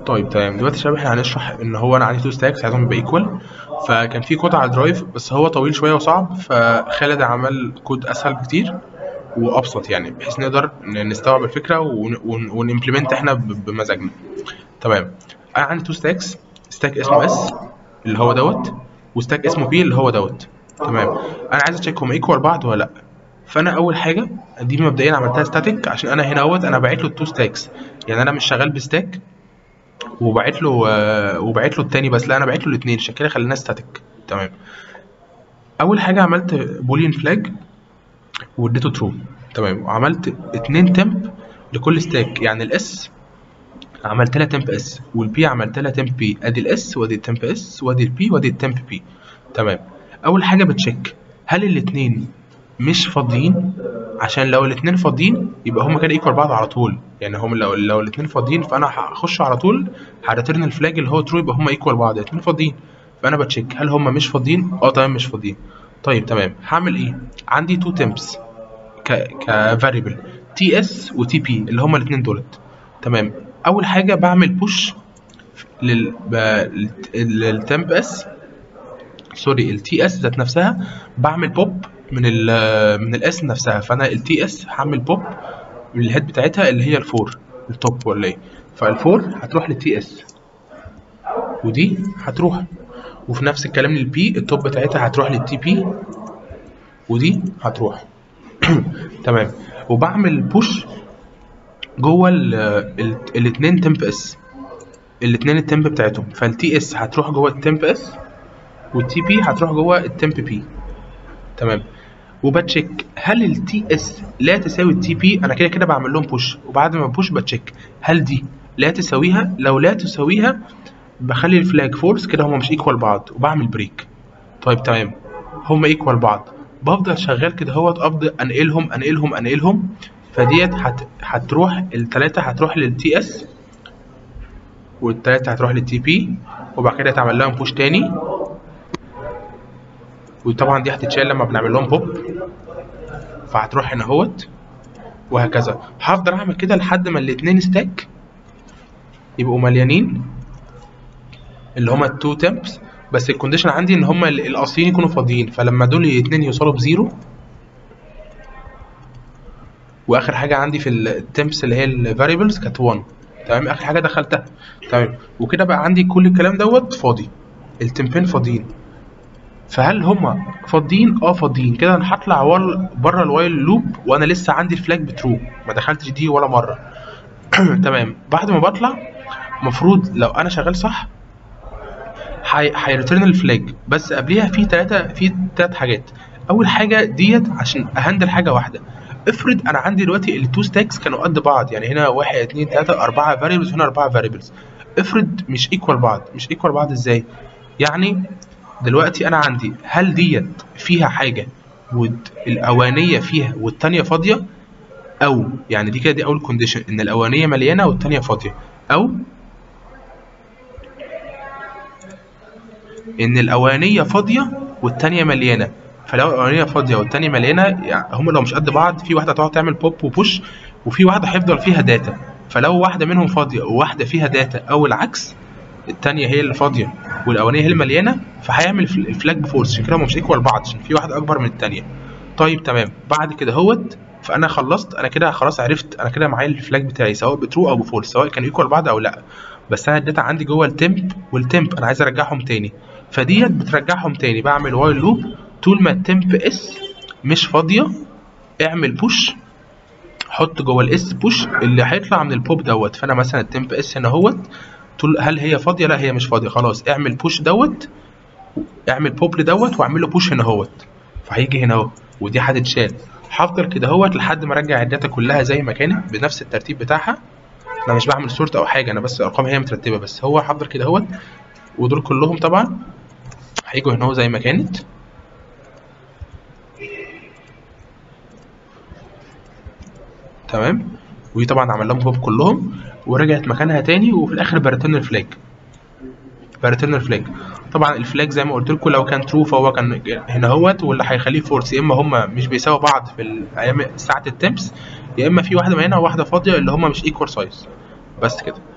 طيب تمام دلوقتي يا شباب احنا هنشرح ان هو انا عندي تو ستاكس عايزهم يبقى ايكوال فكان في كود على الدرايف بس هو طويل شويه وصعب فخالد عمل كود اسهل بكتير وابسط يعني بحيث نقدر ن- نستوعب الفكره ونimplement احنا ب- بمزاجنا تمام انا عندي تو ستاكس ستاك اسمه اس اللي هو دوت وستاك اسمه بي اللي هو دوت تمام انا عايز اتشيك هم ايكوال بعض ولا لا فانا اول حاجه دي مبدئيا عملتها ستاتيك عشان انا هنا اهوت انا باعت له التو ستاكس يعني انا مش شغال بستاك وبعت له آه، وبعت له التاني بس لا انا بعت له الاثنين عشان كده خليناه ستاتيك تمام اول حاجه عملت بوليان فلاج واديته ترو تمام وعملت اتنين تمب لكل ستاك يعني الاس عملت لها تمب اس والبي عملت لها تمب بي ادي الاس وادي التمب اس وادي البي وادي التمب بي تمام اول حاجه بتشيك هل الاثنين مش فاضيين عشان لو الاثنين فاضيين يبقى هما كده ايكوال بعض على طول يعني هم لو لو الاثنين فاضيين فانا هخش على طول هريترن الفلاج اللي هو ترو يبقى هما ايكوال بعض الاثنين فاضيين فانا بتشيك هل هما مش فاضيين اه تمام مش فاضيين طيب تمام هعمل ايه عندي تو تمبس ك ك variable تي اس وتي بي اللي هما الاثنين دولت تمام اول حاجه بعمل بوش لل ب- للتمب اس سوري التي اس ذات نفسها بعمل بوب من ال من الاس نفسها فانا التي اس هعمل بوب من الهيد بتاعتها اللي هي الفور التوب ولا ايه فالفور هتروح للتي اس ودي هتروح وفي نفس الكلام للبي التوب بتاعتها هتروح للتي بي ودي هتروح تمام وبعمل بوش جوه الاثنين تمب اس الاثنين التمب بتاعتهم فالتي اس هتروح جوه التمب اس والتي بي هتروح جوه التمب بي تمام وبتشيك هل التي اس لا تساوي التي بي انا كده كده بعمل لهم بوش وبعد ما بوش بتشيك هل دي لا تساويها لو لا تساويها بخلي الفلاج فولس كده هما مش ايكوال بعض وبعمل بريك طيب تمام هما ايكوال بعض بفضل شغال كده اهوت افضل انقلهم انقلهم انقلهم فديت هت... هتروح التلاتة هتروح للتي اس والتلاتة هتروح للتي بي وبعد كده تعمل لهم بوش تاني وطبعا دي هتتشال لما بنعمل لهم بوب فهتروح هنا اهوت وهكذا هفضل اعمل كده لحد ما الاتنين ستاك يبقوا مليانين اللي هما التو تمبس بس الكونديشن عندي ان هما ال- الاصليين يكونوا فاضيين فلما دول الاتنين يوصلوا بزيرو واخر حاجه عندي في التمبس اللي هي الفاريبلز كانت 1 تمام اخر حاجه دخلتها تمام وكده بقى عندي كل الكلام دوت فاضي التمبين فاضيين فهل هما فاضيين اه فاضيين كده انا هطلع ور- بره الوايل لوب وانا لسه عندي الفلاج بترو ما دخلتش دي ولا مره تمام بعد ما بطلع المفروض لو انا شغال صح هي- هيريترن الفلاج بس قبليها في ثلاثة في ثلاث حاجات اول حاجه ديت عشان اهندل حاجه واحده افرض انا عندي دلوقتي التو ستاكس كانوا قد بعض يعني هنا واحد اتنين تلاته اربعه فاريبلز هنا اربعه فاريبلز افرض مش ايكوال بعض مش ايكوال بعض ازاي يعني دلوقتي انا عندي هل ديت فيها حاجه والاولانيه فيها والتانيه فاضيه او يعني دي كده دي اول كونديشن ان الاولانيه مليانه والتانيه فاضيه او ان الاولانيه فاضيه والتانيه مليانه فلو الاولانيه فاضيه والتانيه مليانه يعني هم لو مش قد بعض في واحده هتقعد تعمل بوب وبوش وفي واحده هيفضل فيها داتا فلو واحده منهم فاضيه وواحده فيها داتا او العكس التانية هي اللي فاضية والأولانية هي اللي مليانة فهيعمل الفل- الفلاج بفورس عشان كده هم مش ايكوال بعض عشان في واحدة أكبر من التانية طيب تمام بعد كده هوت فأنا خلصت أنا كده خلاص عرفت أنا كده معايا الفلاج بتاعي سواء بترو أو بفولس سواء كان ايكوال بعض أو لأ بس أنا الداتا عندي جوه التمب والتمب أنا عايز أرجعهم تاني فديت بترجعهم تاني بعمل وايل لوب طول ما التمب اس مش فاضية اعمل بوش حط جوه الاس بوش اللي هيطلع من البوب دوت فانا مثلا التمب اس هنا اهوت طول هل هي فاضيه لا هي مش فاضيه خلاص اعمل بوش دوت اعمل بوب لدوت واعمل له بوش هنا اهوت فهيجي هنا اهو ودي هتتشال هفضل كده اهوت لحد ما ارجع الداتا كلها زي ما كانت بنفس الترتيب بتاعها انا مش بعمل سورت او حاجه انا بس الارقام هي مترتبه بس هو هفضل كده اهوت ودول كلهم طبعا هيجوا هنا اهو زي ما كانت تمام ودي طبعا عمل لهم بوب كلهم ورجعت مكانها تاني وفي الاخر بريترن الفلاج بريترن الفلاج طبعا الفلاج زي ما قلت لكم لو كان ترو فهو كان هنا اهوت واللي هيخليه فورس يا اما هما مش بيساووا بعض في الايام ساعه التمبس يا اما في واحده هنا وواحده فاضيه اللي هما مش ايكوال سايز بس كده